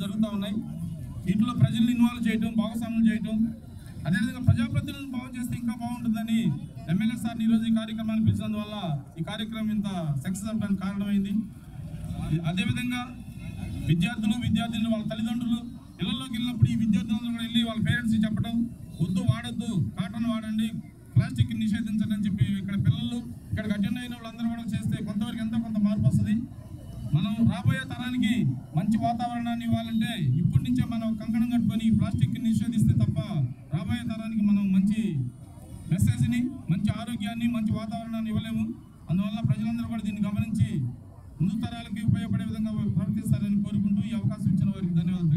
జరుగుతూ ఉన్నాయి వీటిలో ప్రజల్ని ఇన్వాల్వ్ చేయటం భాగస్వామ్యం చేయటం అదేవిధంగా ప్రజాప్రతినిధులను బాగు చేస్తే ఇంకా బాగుంటుందని ఎమ్మెల్యే సార్ని ఈరోజు ఈ కార్యక్రమాన్ని పిలిచినందువల్ల ఈ కార్యక్రమం ఇంత సక్సెస్ అవ్వడానికి కారణమైంది అదేవిధంగా విద్యార్థులు విద్యార్థులు వాళ్ళ తల్లిదండ్రులు ఇళ్లలోకి వెళ్ళినప్పుడు ఈ విద్యార్థులందరూ కూడా వెళ్ళి వాళ్ళ పేరెంట్స్కి చెప్పడం వద్దు వాడొద్దు కాటన్ వాడండి ప్లాస్టిక్ నిషేధించండి అని చెప్పి ఇక్కడ పిల్లలు ఇక్కడికి అటెండ్ అయిన వాళ్ళందరూ కూడా చేస్తే కొంతవరకు ఎంతో కొంత మార్పు వస్తుంది మనం రాబోయే తరానికి మంచి వాతావరణాన్ని ఇవ్వాలంటే ఇప్పటి నుంచే మనం కంకణం కట్టుకొని ఈ ప్లాస్టిక్ నిషేధిస్తే తప్ప రాబోయే తరానికి మనం మంచి మెసేజ్ని మంచి ఆరోగ్యాన్ని మంచి వాతావరణాన్ని ఇవ్వలేము అందువల్ల ప్రజలందరూ కూడా దీన్ని గమనించి ముందు తరాలకి ఉపయోగపడే విధంగా ప్రవర్తిస్తారని కోరుకుంటూ ఈ అవకాశం ఇచ్చిన వారికి ధన్యవాదాలు